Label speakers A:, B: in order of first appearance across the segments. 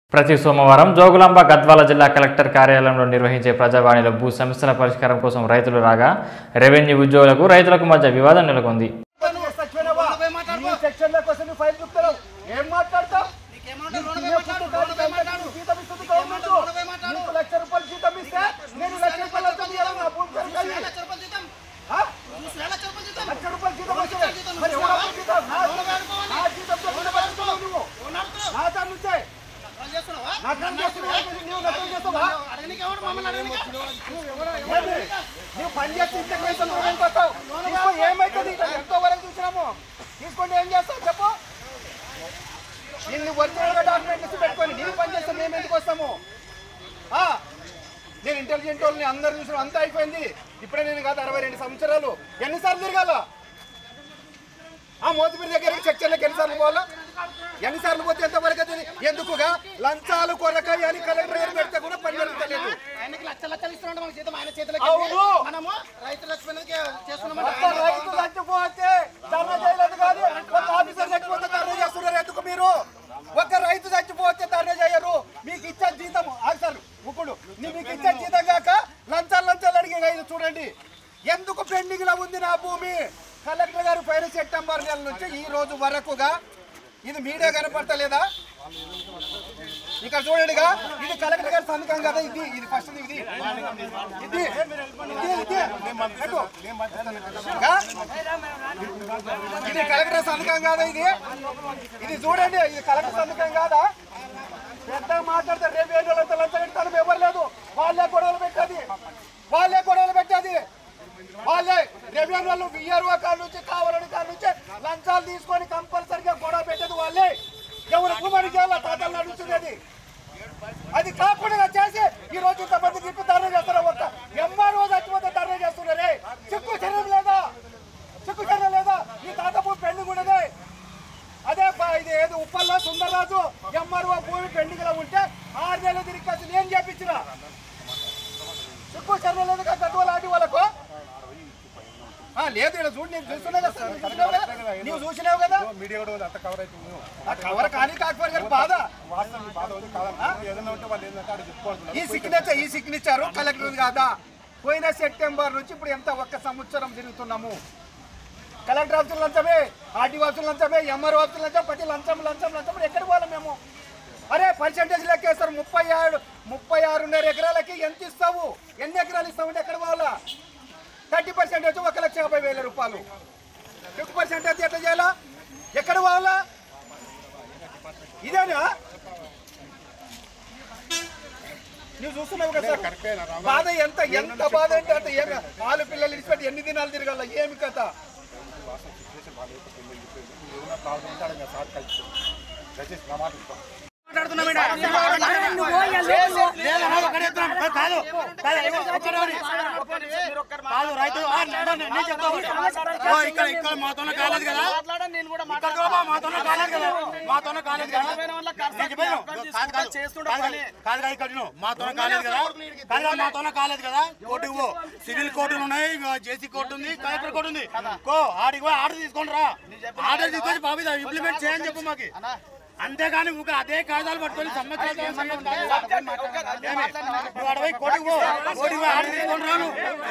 A: ప్రతి సోమవారం జోగులాంబ గద్వాల జిల్లా కలెక్టర్ కార్యాలయంలో నిర్వహించే ప్రజావాణిలో భూ సమస్యల పరిష్కారం కోసం రైతులు రాగా రెవెన్యూ ఉద్యోగులకు రైతులకు మధ్య వివాదం నెలకొంది
B: నువ్వు సచ్చిపోయినావా? నీ సెక్షన్ల కోసం నువ్వు ఫైల్ చూపుతున్నావు. ఏం మాట్లాడతావు? నీకు ఇయ్యే ఫుడ్ కాదు, గంటకు జీతం ఇస్తుంది గవర్నమెంట్. నీకు లక్ష రూపాయలు జీతం ఇస్తే నేను లక్ష రూపాయలు జీతం ఇవ్వాలి నా భూమి పెరగాలి. ఆ? లక్ష రూపాయలు జీతం వస్తుంది. మరి ఎవరు అప్పు జీతం? నా నా జీతంతో నువ్వు బతుకుతున్నావు నువ్వు. నా దాని నుంచే. నా దాని చేస్తున్నావు. నువ్వు నష్టం చేస్తావా? ఏంది? నువ్వు పని చేస్తే ఇంత పైసలు నువ్వు ఎంత వస్తావు? తీసుకో, ఏమైతుంది ఎంతో వరకు చూసినాము తీసుకోండి ఏం చేస్తావు చెప్పు నిన్ను ఒరిజినల్ డాక్యుమెంట్ ఇచ్చి పెట్టుకొని నేను పని చేస్తే మేము ఎందుకు వస్తాము ఆ, నేను ఇంటెలిజెంట్ వాళ్ళని అందరు చూసిన అంతా అయిపోయింది ఇప్పుడే నేను కాదు అరవై రెండు సంవత్సరాలు ఎన్నిసార్లు తిరగాల ఆ మోతిపీరి దగ్గరికి సెక్షన్లకు ఎన్నిసార్లు పోవాలా ఎన్నిసార్లు పోతే ఎంతవరకు అవుతుంది ఎందుకుగా లంచాలు కొరకాయి అని కలెక్టర్ గారు పెడితే కూడా పని జరుగుతలేదు
C: ఆయనకి లక్ష లక్షలు ఇస్తున్నాడు మన జీతం ఆయన చేతులకి
B: అవును.
C: మనము రైతు లక్ష్మణకి చేస్తున్నాం
B: ఒక్క రైతు చచ్చిపోతే ధర్నా చేయలేదు కానీ ఒక ఆఫీసర్ చచ్చిపోతే ధర్నా చేస్తున్నారు ఎందుకు మీరు ఒక రైతు చచ్చిపోతే ధర్నా చేయరు మీకు ఇచ్చే జీతం ఆఫీసర్ ముక్కుడు నీ- మీకు ఇచ్చే జీతం కాక లంచాలు లంచాలు అడిగే ఇది చూడండి ఎందుకు పెండింగ్ లో ఉంది నా భూమి కలెక్టర్ గారు పైన సెప్టెంబర్ నెల నుంచి ఈ రోజు వరకుగా ఇది మీడియా కనపడతలేదా ఇక్కడ చూడండిగా ఇది కలెక్టర్ గారి సంతకం కదా ఇది ఇది ఫస్ట్ ఇది ఇది ఇది ఇది అటు. ఇంకా? ఇది కలెక్టర్ సంతకం కాదా ఇది ఇది చూడండి ఇది కలెక్టర్ సంతకం కాదా పెద్దగా మాట్లాడితే రేపు ఏడు వాళ్ళంతా లంచం పెడతాను ఎవరు లేదు వాళ్ళే గొడవలు పెట్టేది వాళ్ళే గొడవలు పెట్టేది వాళ్ళే రెవెన్యూ వాళ్ళు విఆర్ఓ కాడ నుంచి కావాలని కాడ నుంచి లంచాలు తీసుకొని కంపల్సరిగా గొడవ పెట్టేది వాళ్ళే ఎవరు భూమని చేయాలి తాతలు నడుచుకునేది అది కాకుండా చేసి ఈ రోజు ఇంతమంది తిప్పి ధర్నా చేస్తారు ఒక్క ఎంఆర్ఓ చచ్చిపోతే ధర్నా చేస్తున్నారే చిక్కు చర్యం లేదా చిక్కు చర్యం లేదా ఈ తాత భూమి పెండింగ్ ఉండదే అదే ప- ఇది ఏది ఉప్పల్లో సుందరరాజు ఎంఆర్ఓ భూమి పెండింగ్ లో ఉంటే ఆరు నెలలు తిరిగి వచ్చి నేను చేపించిన చిక్కు చర్యం లేదు కదా గద్వాల ఆడి వాళ్ళకు ఆ, లేదు ఇక్కడ చూడు నేను చూస్తున్నా కదా నువ్వు చూసినావు కదా నువ్వు చూసినావు కదా
D: మీడియా కూడా ఉంది, అంత కవర్ అవుతుంది
B: ఆ కవర్ కానీ కాకపోతే కానీ బాధ
D: వాస్తవం ఈ బాధ ఉంది కాదన్నా ఏదైనా ఉంటే వాళ్ళు ఏంటంటే అక్కడ చెప్పుకోవాలి
B: ఈ సిగ్నేచర్ ఈ సిగ్నేచర్ కలెక్టర్ కాదా పోయిన సెప్టెంబర్ నుంచి ఇప్పుడు ఎంత ఒక్క సంవత్సరం తిరుగుతున్నాము కలెక్టర్ ఆఫీసులు లంచమే ఆర్టీ ఆఫీసులు లంచమే ఎంఆర్ ఆఫీసులు లంచం ప్రతి లంచం లంచం లంచం ఎక్కడ పోవాలి మేము అరే పర్సెంటేజ్ లెక్కేస్తారు ముప్పై ఆరు ముప్పై ఆరున్నర ఎకరాలకి ఎంత ఇస్తావు ఎన్ని ఎకరాలు ఇస్తామంటే ఎక్కడ పోవాలా థర్టీ పర్సెంటేజ్ ఒక లక్ష యాభై వేల రూపాయలు ఫిఫ్టీ పర్సెంటేజ్ ఎట్లా చేయాలా ఎక్కడ పోవాలా ఇదేనా నువ్వు చూస్తున్నావు కదా సార్ బాధ ఎంత ఎంత బాధ అంటే అంటే ఏమి పాలు పిల్లలు ఇచ్చిపెట్టి ఎన్ని దినాలు తిరగాల ఏమి కథ
D: ఏదైనా ప్రాబ్లం ఉంటే అడగండి, సార్ కలిసి దయచేసి నా మాట వింటాం.
C: కాదు రైతు ఆ, నడవండి, నేను చెప్తాను. ఓ, ఇక్కడ ఇక్కడ మాతోనే కాలేదు కదా ఇక్కడ కూడా మాతోనే కాలేదు కదా మాతోనే కాలేదు కదా నేను చెప్పాను. కాదు, కాదు. కాదు, కాదు. కాదు, కాదు, ఇక్కడ విను. మాతోనే కాలేదు కదా కాదు, కాదు, మాతోనే కాలేదు కదా కోర్టుకు పో సివిల్ కోర్టులు ఉన్నాయి జేసీ కోర్టు ఉంది కలెక్టర్ కోర్టు ఉంది కో ఆడికి పోయి ఆర్డర్ తీసుకోండి రా ఆర్డర్ తీసుకొని బాబు ఇది ఇంప్లిమెంట్ చేయని చెప్పు మాకు అంతేగాని ఊక అదే కాగితాలు పట్టుకొని సంవత్సరాలు సంవత్సరాలు కాదు. ఏమి? నువ్వు ఆడ పోయి కోర్టుకు పో కోర్టుకు పోయి ఆర్డర్ తీసుకొని రాను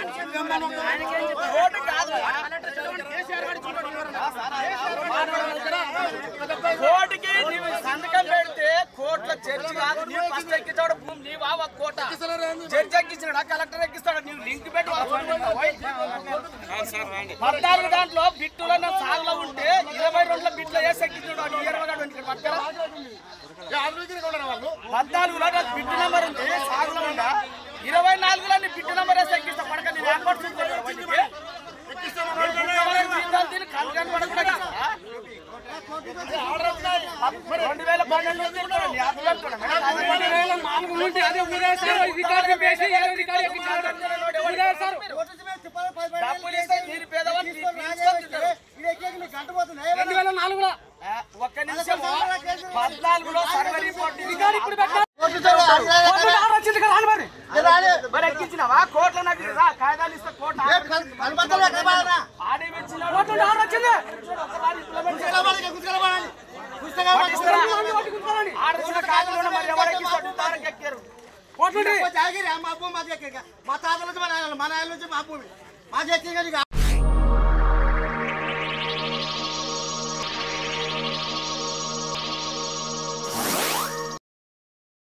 E: కోర్టుకి నీవు సంతకం పెడితే కోర్టులో జడ్జి కాదు నీవు ఫస్ట్ ఎక్కించాడు భూమి నీవు ఆ ఒక కోట జడ్జి ఎక్కించాడా కలెక్టర్ ఎక్కిస్తాడు నీవు లింక్ పెట్టి పద్నాలుగు దాంట్లో బిట్టులో సాగులో ఉంటే ఇరవై రెండులో బిట్లో వేసి ఎక్కించాడు వాడు ఇరవై గాడు ఇక్కడ పక్కన పద్నాలుగులో నాకు బిట్టు నెంబర్ ఉంది సాగులో ఉందా ఇరవై నాలుగులో నీ బిట్టు నెంబర్ వేసి ఎక్కిస్తా పడక నేను ఏర్పడుతుంది రెండు వేల పన్నెండు నుంచి ఇక్కడ నీ ఆత్మలో అనుకున్నా. డబ్బులు ఇస్తే మీరు పేదవాళ్ళు మీరు తీసుకొచ్చుంటారు. ఆ, ఒక్క నిమిషం పద్నాలుగులో సర్వే రిపోర్ట్ మరి ఎక్కించినావా కోట్ల నాకు రా కాగితాలు ఇస్తే కోట్ల ఆడి ఇచ్చిన ఆడ ఇచ్చిన కాగితాలు మరి ఎవరికి కోట్లు
C: జాగిరి మా భూమి మాకు ఎక్కింది మా తాతల నుంచి మా నాయన మా నాయన నుంచి మా భూమి మాకు ఎక్కింది